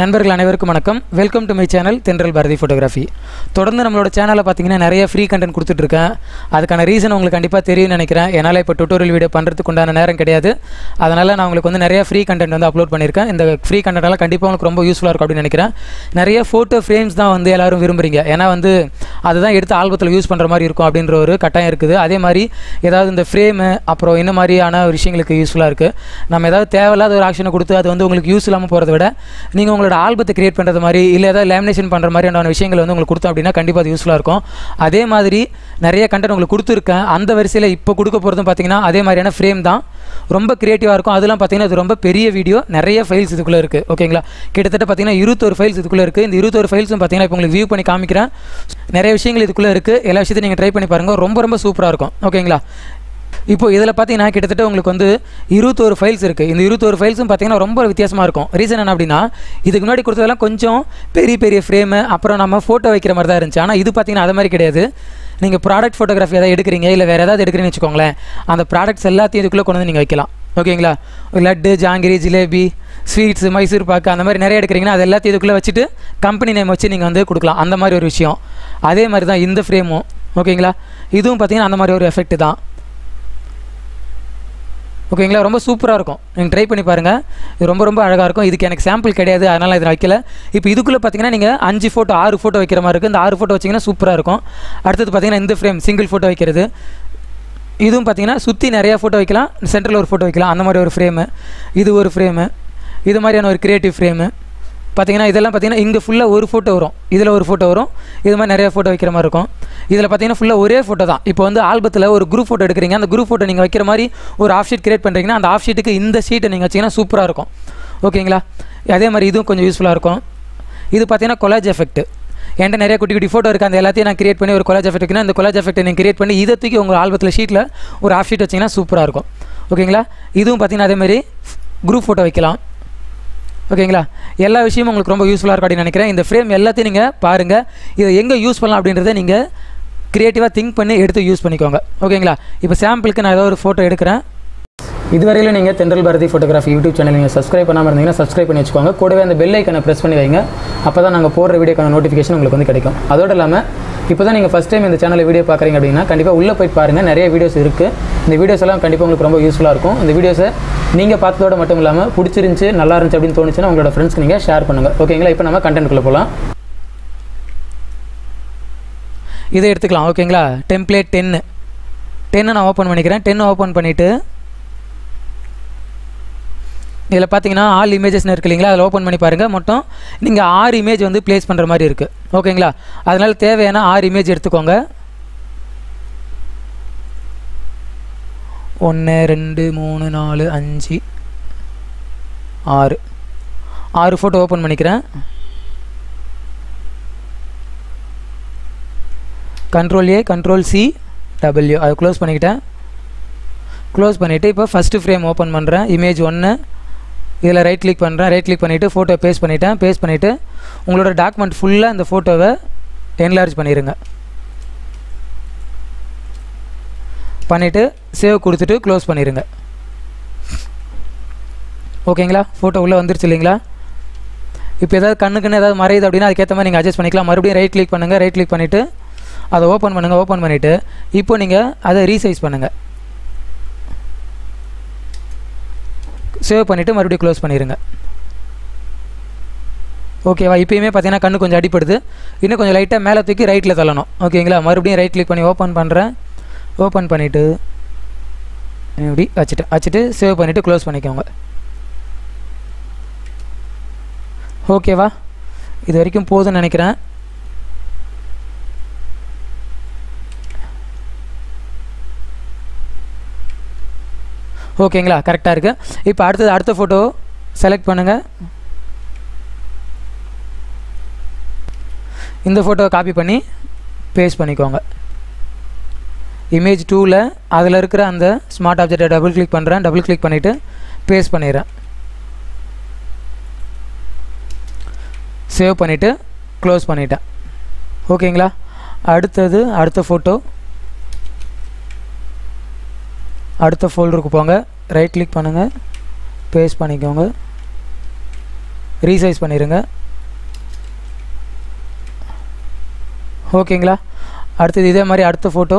நண்பர்கள் அனைவருக்கும் வணக்கம் வெல்கம் டு மை சேனல் தென்றல் பாரதி ஃபோட்டோகிராஃபி தொடர்ந்து நம்மளோட சேனலில் பார்த்தீங்கன்னா நிறைய ஃப்ரீ கண்டென்ட் கொடுத்துட்ருக்கேன் அதுக்கான ரீசன் உங்களுக்கு கண்டிப்பாக தெரியும்னு நினைக்கிறேன் என்னால் இப்போ டுட்டோரியல் வீடியோ பண்ணுறதுக்கு உண்டான நேரம் கிடையாது அதனால் நான் உங்களுக்கு வந்து நிறைய ஃப்ரீ கண்டென்ட் வந்து அப்லோட் பண்ணியிருக்கேன் இந்த ஃப்ரீ கண்டென்ட்லாம் கண்டிப்பாக உங்களுக்கு ரொம்ப யூஸ்ஃபுல்லாக இருக்கும் அப்படின்னு நினைக்கிறேன் நிறைய ஃபோட்டோ ஃப்ரேம்ஸ் தான் வந்து எல்லாரும் விரும்புறீங்க ஏன்னா வந்து அதுதான் எடுத்து ஆல்பத்தில் யூஸ் பண்ணுற மாதிரி இருக்கும் அப்படின்ற ஒரு கட்டாயம் இருக்குது அதே மாதிரி ஏதாவது இந்த ஃப்ரேமு அப்புறம் இந்த மாதிரியான விஷயங்களுக்கு யூஸ்ஃபுல்லாக இருக்குது நம்ம ஏதாவது தேவையில்லாத ஒரு ஆக்ஷனை கொடுத்து அது வந்து உங்களுக்கு யூஸ் இல்லாமல் போகிறத விட நீங்கள் உங்களோட ஆல்பத்தை கிரியேட் பண்ணுறது மாதிரி இல்லை ஏதாவது லேமினேஷன் பண்ணுற மாதிரியான விஷயங்கள் வந்து உங்களுக்கு கொடுத்தோம் அப்படின்னா கண்டிப்பாக அது யூஸ்ஃபுல்லாக இருக்கும் அதே மாதிரி நிறைய கண்டென்ட் உங்களுக்கு கொடுத்துருக்கேன் அந்த வரிசையில் இப்போ கொடுக்க போகிறதும் பார்த்தீங்கன்னா அதே மாதிரியான ஃப்ரேம் தான் ரொம்ப க்ரியேட்டிவாக இருக்கும் அதெல்லாம் பார்த்தீங்கன்னா அது ரொம்ப பெரிய வீடியோ நிறைய ஃபைல்ஸ் இதுக்குள்ளே இருக்குது ஓகேங்களா கிட்டத்தட்ட பார்த்தீங்கன்னா இருபத்தொரு ஃபைல்ஸ் இதுக்குள்ளே இருக்குது இந்த இருபத்தொரு ஃபைல்ஸும் பார்த்தீங்கன்னா இப்போ உங்களுக்கு வியூ பண்ணி காமிக்கிறேன் நிறைய விஷயங்கள் இதுக்குள்ளே இருக்குது எல்லா விஷயத்தையும் நீங்கள் ட்ரை பண்ணி பாருங்கள் ரொம்ப ரொம்ப சூப்பராக இருக்கும் ஓகேங்களா இப்போ இதில் பார்த்தீங்கன்னா கிட்டத்தட்ட உங்களுக்கு வந்து இருபத்தோரு ஃபைல்ஸ் இருக்குது இந்த இருபத்தோரு ஃபைல்ஸும் பார்த்தீங்கன்னா ரொம்ப வித்தியாசமாக இருக்கும் ரீசன் என்ன அப்படின்னா இதுக்கு முன்னாடி கொடுத்ததெல்லாம் கொஞ்சம் பெரிய பெரிய ஃப்ரேமு அப்புறம் நம்ம ஃபோட்டோ வைக்கிற மாதிரி தான் இருந்துச்சு ஆனால் இது பார்த்தீங்கன்னா அது மாதிரி கிடையாது நீங்கள் ப்ராடக்ட் ஃபோட்டோகிராஃபி ஏதாவது எடுக்கிறீங்க இல்லை வேறு ஏதாவது எடுக்கிறீங்கன்னு வச்சுக்கோங்களேன் அந்த ப்ராடக்ட்ஸ் எல்லாத்தையும் இதுக்குள்ளே கொண்டு வந்து நீங்கள் வைக்கலாம் ஓகேங்களா லட்டு ஜாங்கிரி ஜிலேபி ஸ்வீட்ஸ் மைசூர் பாக்கு அந்த மாதிரி நிறைய எடுக்கிறீங்கன்னா அது எல்லாத்தையும் இதுக்குள்ளே வச்சுட்டு கம்பெனி நேம் வச்சு நீங்கள் வந்து கொடுக்கலாம் அந்த மாதிரி ஒரு விஷயம் அதே மாதிரி தான் இந்த ஃப்ரேமும் ஓகேங்களா இதுவும் பார்த்தீங்கன்னா அந்த மாதிரி ஒரு எஃபெக்ட் தான் ஓகேங்களா ரொம்ப சூப்பராக இருக்கும் நீங்கள் ட்ரை பண்ணி பாருங்கள் இது ரொம்ப ரொம்ப அழகாக இருக்கும் இதுக்கு எனக்கு சாம்பிள் கிடையாது அதனால் இதை வைக்கல இப்போ இதுக்குள்ளே பார்த்தீங்கன்னா நீங்கள் அஞ்சு ஃபோட்டோ ஆறு ஃபோட்டோ வைக்கிற மாதிரி இருக்குது இந்த ஆறு ஃபோட்டோ வச்சிங்கன்னா சூப்பராக இருக்கும் அடுத்தது பார்த்தீங்கன்னா இந்த ஃப்ரேம் சிங்கிள் ஃபோட்டோ வைக்கிறது இதுவும் பார்த்தீங்கன்னா சுற்றி நிறையா ஃபோட்டோ வைக்கலாம் சென்டரில் ஒரு ஃபோட்டோ வைக்கலாம் அந்த மாதிரி ஒரு ஃப்ரேமு இது ஒரு ஃப்ரேமு இது மாதிரியான ஒரு க்ரியேட்டிவ் ஃப்ரேமு பார்த்தீங்கன்னா இதெல்லாம் பார்த்தீங்கன்னா இங்கே ஃபுல்லாக ஒரு ஃபோட்டோ வரும் இதில் ஒரு ஃபோட்டோ வரும் இது மாதிரி நிறைய ஃபோட்டோ வைக்கிற மாதிரி இருக்கும் இதில் பார்த்தீங்கன்னா ஃபுல்லாக ஒரே ஃபோட்டோ தான் இப்போ வந்து ஆல்பத்தில் ஒரு குரூப் ஃபோட்டோ எடுக்கிறீங்க அந்த குரூப் ஃபோட்டோ நீங்கள் வைக்கிற மாதிரி ஒரு ஆஃப் ஷீட் கிரியேட் பண்ணுறீங்கன்னா அந்த ஆஃப் ஷீட்டுக்கு இந்த ஷீட்டை நீங்கள் வச்சிங்கன்னா சூப்பராக இருக்கும் ஓகேங்களா அதே மாதிரி இதுவும் கொஞ்சம் யூஸ்ஃபுல்லாக இருக்கும் இது பார்த்தீங்கன்னா கொலாஜ் எஃபெக்ட் என்கிட்ட நிறைய குட்டி குட்டி ஃபோட்டோ இருக்குது அந்த எல்லாத்தையும் நான் கிரியேட் பண்ணி ஒரு கொலாஜ் எஃபெக்ட் இருக்குன்னா அந்த கொலாஜ் எஃபெக்ட்டை நீங்கள் கிரியேட் பண்ணி இதை தூக்கி உங்கள் ஆல்பத்தில் ஷீட்டில் ஒரு ஆஃப் ஷீட் வச்சிங்கன்னா சூப்பராக இருக்கும் ஓகேங்களா இதுவும் பார்த்தீங்கன்னா அதேமாதிரி குரூப் ஃபோட்டோ வைக்கலாம் ஓகேங்களா எல்லா விஷயமும் உங்களுக்கு ரொம்ப யூஸ்ஃபுல்லாக இருக்கும் அப்படின்னு நினைக்கிறேன் இந்த ஃப்ரேம் எல்லாத்தையும் நீங்கள் பாருங்கள் இதை எங்கே யூஸ் பண்ணலாம் அப்படின்றத நீங்கள் க்ரியேட்டிவாக திங்க் பண்ணி எடுத்து யூஸ் பண்ணிக்கோங்க ஓகேங்களா இப்போ சாம்பிளுக்கு நான் ஏதோ ஒரு ஃபோட்டோ எடுக்கிறேன் இதுவரையிலும் நீங்கள் Thendral Bharathi photography YouTube channel நீங்கள் சப்ஸ்கிரைப் பண்ணாமல் இருந்தீங்கன்னா சப்ஸ்கிரைப் பண்ணி வச்சுக்கோங்க கூடவே அந்த பெல் ஐக்கனை ப்ரெஸ் பண்ணி வைங்க அப்போ தான் நாங்கள் போடுற வீடியோக்கான நோட்டிஃபிகேஷன் உங்களுக்கு வந்து கிடைக்கும் அதோடு இல்லாமல் இப்போ தான் நீங்கள் ஃபஸ்ட் டைம் இந்த சேனலில் வீடியோ பார்க்குறீங்க அப்படின்னா கண்டிப்பாக உள்ளே போய் பாருங்கள் நிறைய வீடியோஸ் இருக்குது இந்த வீடியோஸ் எல்லாம் கண்டிப்பாக உங்களுக்கு ரொம்ப யூஸ்ஃபுல்லாக இருக்கும் இந்த வீடியோஸை நீங்கள் பார்த்ததோட மட்டும் இல்லாமல் பிடிச்சிருந்துச்சி நல்லா இருந்துச்சு அப்படின்னு தோணுச்சுன்னா உங்களோட ஃப்ரெண்ட்ஸ்க்கு நீங்கள் ஷேர் பண்ணுங்கள் ஓகேங்களா இப்போ நம்ம கண்டென்ட்குள்ளே போகலாம் இதை எடுத்துக்கலாம் ஓகேங்களா டெம்ப்ளேட் டென்னு டென்னு நான் ஓப்பன் பண்ணிக்கிறேன் டென் ஓப்பன் பண்ணிவிட்டு இதில் பார்த்தீங்கன்னா ஆல் இமேஜஸ்னு இருக்கு இல்லைங்களா அதில் ஓப்பன் பண்ணி பாருங்கள் மொத்தம் நீங்கள் ஆறு இமேஜ் வந்து ப்ளேஸ் பண்ணுற மாதிரி இருக்குது ஓகேங்களா அதனால் தேவையான ஆறு இமேஜ் எடுத்துக்கோங்க ஒன்று ரெண்டு மூணு நாலு அஞ்சு ஆறு ஆறு ஃபோட்டோ ஓப்பன் பண்ணிக்கிறேன் control A control C W அதை க்ளோஸ் பண்ணிக்கிட்டேன் க்ளோஸ் பண்ணிவிட்டு இப்போ ஃபஸ்ட்டு ஃப்ரேம் ஓப்பன் பண்ணுறேன் இமேஜ் ஒன்று இதில் ரைட் கிளிக் பண்ணுறேன் ரைட் கிளிக் பண்ணிவிட்டு ஃபோட்டோ பேஸ்ட் பண்ணிவிட்டேன் பேஸ்ட் பண்ணிவிட்டு உங்களோட டாக்குமெண்ட் ஃபுல்லாக இந்த ஃபோட்டோவை என்லார்ஜ் பண்ணிடுங்க பண்ணிவிட்டு சேவ் கொடுத்துட்டு க்ளோஸ் பண்ணிடுங்க ஓகேங்களா ஃபோட்டோ உள்ளே வந்துருச்சு இல்லைங்களா இப்போ ஏதாவது கண்ணுக்குன்னு ஏதாவது மறையுது அப்படின்னா அதுக்கேற்ற மாதிரி நீங்கள் அட்ஜஸ்ட் பண்ணிக்கலாம் மறுபடியும் ரைட் கிளிக் பண்ணுங்கள் ரைட் கிளிக் பண்ணிவிட்டு அதை ஓப்பன் பண்ணுங்கள் ஓப்பன் பண்ணிவிட்டு இப்போ நீங்கள் அதை ரீசைஸ் பண்ணுங்கள் சேவ் பண்ணிவிட்டு மறுபடியும் க்ளோஸ் பண்ணிடுங்க ஓகேவா இப்போயுமே பார்த்தீங்கன்னா கண்ணு கொஞ்சம் அடிப்படுது இன்னும் கொஞ்சம் லைட்டாக மேலே தூக்கி ரைட்டில் தள்ளணும் ஓகேங்களா மறுபடியும் ரைட் கிளிக் பண்ணி ஓப்பன் பண்ணுறேன் ஓப்பன் பண்ணிவிட்டு இப்படி வச்சுட்டு வச்சுட்டு சேவ் பண்ணிவிட்டு க்ளோஸ் பண்ணிக்கோங்க ஓகேவா இது வரைக்கும் போதும்னு நினைக்கிறேன் ஓகேங்களா கரெக்டாக இருக்குது இப்போ அடுத்தது அடுத்த ஃபோட்டோ செலக்ட் பண்ணுங்கள் இந்த ஃபோட்டோவை காப்பி பண்ணி பேஸ்ட் பண்ணிக்கோங்க இமேஜ் டூவில் அதில் இருக்கிற அந்த ஸ்மார்ட் ஆப்ஜெக்டை டபுள் கிளிக் பண்ணுறேன் டபுள் கிளிக் பண்ணிவிட்டு பேஸ்ட் பண்ணிடுறேன் சேவ் பண்ணிவிட்டு க்ளோஸ் பண்ணிட்டேன் ஓகேங்களா அடுத்தது அடுத்த ஃபோட்டோ அடுத்த ஃபோல்டருக்கு போங்க ரைட் கிளிக் பண்ணுங்கள் பேஸ்ட் பண்ணிக்கோங்க ரீசைஸ் பண்ணிடுங்க ஓகேங்களா அடுத்தது இதே மாதிரி அடுத்த ஃபோட்டோ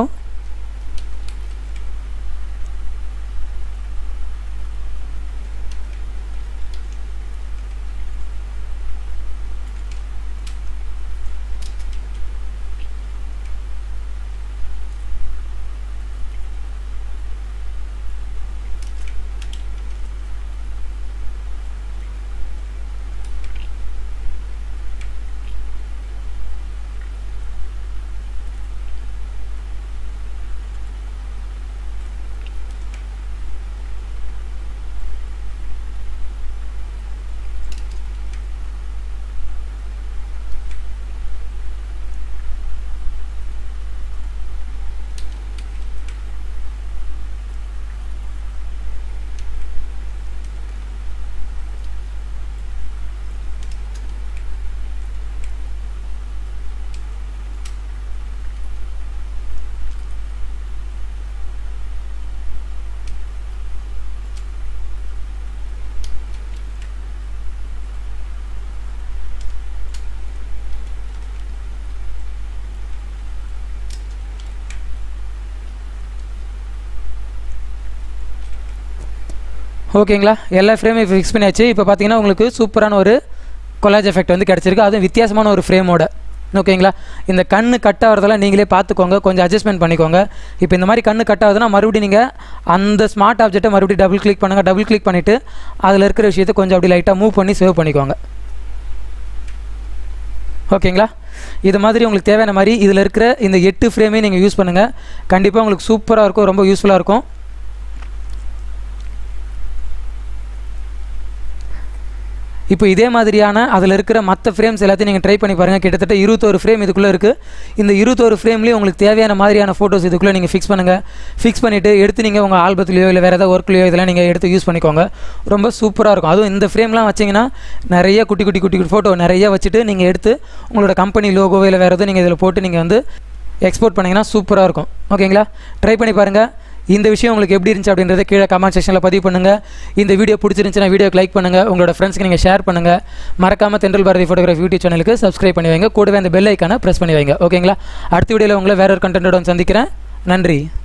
ஓகேங்களா எல்லா ஃப்ரேமையும் ஃபிக்ஸ் பண்ணியாச்சு இப்போ பார்த்தீங்கன்னா உங்களுக்கு சூப்பரான ஒரு கொலாஜ் எஃபெக்ட் வந்து கிடச்சிருக்கு அதுவும் வித்தியாசமான ஒரு ஃப்ரேமோட ஓகேங்களா இந்த கண்ணு கட் ஆகிறதெல்லாம் நீங்களே பார்த்துக்கோங்க கொஞ்சம் அட்ஜஸ்ட்மெண்ட் பண்ணிக்கோங்க இப்போ இந்த மாதிரி கண்ணு கட் ஆகுதுன்னா மறுபடியும் நீங்கள் அந்த ஸ்மார்ட் ஆப்ஜெக்ட்டை மறுபடியும் டபுள் கிளிக் பண்ணுங்கள் டபுள் கிளிக் பண்ணிவிட்டு அதில் இருக்கிற விஷயத்தை கொஞ்சம் அப்படி லைட்டாக மூவ் பண்ணி சேவ் பண்ணிக்கோங்க ஓகேங்களா இது மாதிரி உங்களுக்கு தேவையான மாதிரி இதில் இருக்கிற இந்த எட்டு ஃப்ரேமே நீங்கள் யூஸ் பண்ணுங்கள் கண்டிப்பாக உங்களுக்கு சூப்பராக இருக்கும் ரொம்ப யூஸ்ஃபுல்லாக இருக்கும் இப்போ இதே மாதிரியான அதில் இருக்கிற மற்ற ஃப்ரேம்ஸ் எல்லாத்தையும் நீங்கள் ட்ரை பண்ணி பாருங்கள் கிட்டத்தட்ட இருபத்தோரு ஃப்ரேம் இதுக்குள்ளே இருக்குது இந்த இருபத்தோரு ஃப்ரேம்லேயும் உங்களுக்கு தேவையான மாதிரியான ஃபோட்டோஸ் இதுக்குள்ளே நீங்கள் ஃபிக்ஸ் பண்ணுங்கள் ஃபிக்ஸ் பண்ணிவிட்டு எடுத்து நீங்கள் உங்கள் ஆல்பத்துலையோ இல்லை வேறு ஏதாவது ஒர்க்லையோ இதெல்லாம் நீங்கள் எடுத்து யூஸ் பண்ணிக்கோங்க ரொம்ப சூப்பராக இருக்கும் அதுவும் இந்த ஃப்ரேம்லாம் வச்சிங்கன்னா நிறைய குட்டி குட்டி குட்டி குட்டி ஃபோட்டோ நிறைய வச்சுட்டு நீங்கள் எடுத்து உங்களோட கம்பெனி லோகோவோ இல்லை வேறு எதுவும் நீங்கள் இதில் போட்டு நீங்கள் வந்து எக்ஸ்போர்ட் பண்ணிங்கன்னா சூப்பராக இருக்கும் ஓகேங்களா ட்ரை பண்ணி பாருங்கள் இந்த விஷயம் உங்களுக்கு எப்படி இருந்துச்சு அப்படின்றத கீழே கமெண்ட் செக்ஷனில் பதிவு பண்ணுங்கள் இந்த வீடியோ பிடிச்சிருந்துச்சுன்னா வீடியோக்கு லைக் பண்ணுங்கள் உங்களோட ஃப்ரெண்ட்ஸ்க்கு நீங்கள் ஷேர் பண்ணுங்கள் மறக்காமல் தென்றல் பாரதி ஃபோட்டோகிராஃபி யூடியூப் சேனலுக்கு சப்ஸ்கிரைப் பண்ணி வைங்க கூடவே அந்த பெல் ஐக்கானை ப்ரெஸ் பண்ணி வைங்க ஓகேங்களா அடுத்த வீடியோவில் உங்களை வேற ஒரு கண்டென்ட்டோட சந்திக்கிறேன் நன்றி